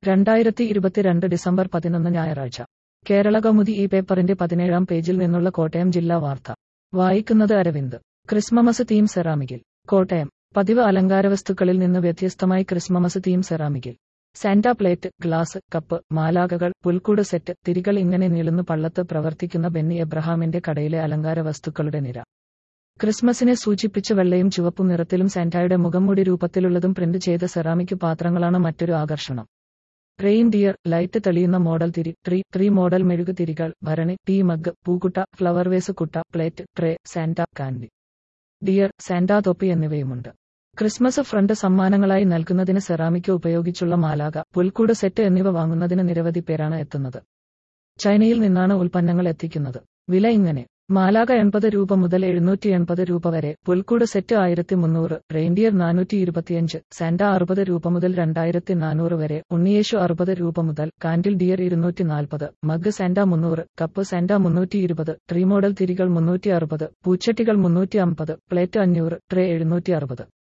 രണ്ടായിരത്തി ഇരുപത്തിരണ്ട് ഡിസംബർ പതിനൊന്ന് ഞായറാഴ്ച കേരള കൗമുദി ഈ പേപ്പറിന്റെ പതിനേഴാം പേജിൽ നിന്നുള്ള കോട്ടയം ജില്ലാ വാർത്ത വായിക്കുന്നത് അരവിന്ദ് ക്രിസ്മമസ് തീം സെറാമിക്കിൽ കോട്ടയം പതിവ് അലങ്കാരവസ്തുക്കളിൽ നിന്ന് വ്യത്യസ്തമായി ക്രിസ്മമസ് തീം സെറാമിക്കിൽ സാന്റാ പ്ലേറ്റ് ഗ്ലാസ് കപ്പ് മാലാകകൾ പുൽക്കൂട് സെറ്റ് തിരികൾ ഇങ്ങനെ നീളുന്നു പള്ളത്ത് പ്രവർത്തിക്കുന്ന ബെന്നി എബ്രഹാമിന്റെ കടയിലെ അലങ്കാര വസ്തുക്കളുടെ നിര ക്രിസ്മസിനെ സൂചിപ്പിച്ച് വെള്ളയും ചുവപ്പും നിറത്തിലും സാന്റായുടെ മുഖംമൂടി രൂപത്തിലുള്ളതും പ്രിന്റ് ചെയ്ത സെറാമിക് പാത്രങ്ങളാണ് മറ്റൊരു ആകർഷണം റെയിൻഡിയർ ലൈറ്റ് തെളിയുന്ന മോഡൽ തിരി ട്രീ ട്രീ മോഡൽ മെഴുകു തിരികൾ ഭരണി ടീ മഗ് പൂക്കുട്ട ഫ്ലവർ വേസ് കുട്ട plate tray Santa candy deer Santa തൊപ്പി എന്നിവയുമുണ്ട് ക്രിസ്മസ് ഫ്രണ്ട് സമ്മാനങ്ങളായി നൽകുന്നതിന് സെറാമിക് ഉപയോഗിച്ചുള്ള മാലാക പുൽക്കൂട് സെറ്റ് എന്നിവ വാങ്ങുന്നതിന് നിരവധി പേരാണ് എത്തുന്നത് ചൈനയിൽ നിന്നാണ് ഉൽപ്പന്നങ്ങൾ എത്തിക്കുന്നത് വില ഇങ്ങനെ മാലാക എൺപത് രൂപ മുതൽ എഴുന്നൂറ്റി എൺപത് രൂപ വരെ പുൽക്കൂട് സെറ്റ് ആയിരത്തി മുന്നൂറ് റെയിൻഡിയർ നാനൂറ്റി ഇരുപത്തിയഞ്ച് സാന്റ അറുപത് രൂപ മുതൽ രണ്ടായിരത്തി നാനൂറ് വരെ ഉണ്ണിയേശു അറുപത് രൂപ മുതൽ കാൻഡിൽ ഡിയർ ഇരുന്നൂറ്റി നാൽപ്പത് മഗ് സാന്റ മുന്നൂറ് കപ്പ് സാന്റ മുന്നൂറ്റി ഇരുപത് ട്രീ മോഡൽ തിരികൾ മുന്നൂറ്റി അറുപത് പൂച്ചട്ടികൾ മുന്നൂറ്റി അമ്പത് പ്ലേറ്റ് അഞ്ഞൂറ് ട്രേ എഴുന്നൂറ്റി അറുപത്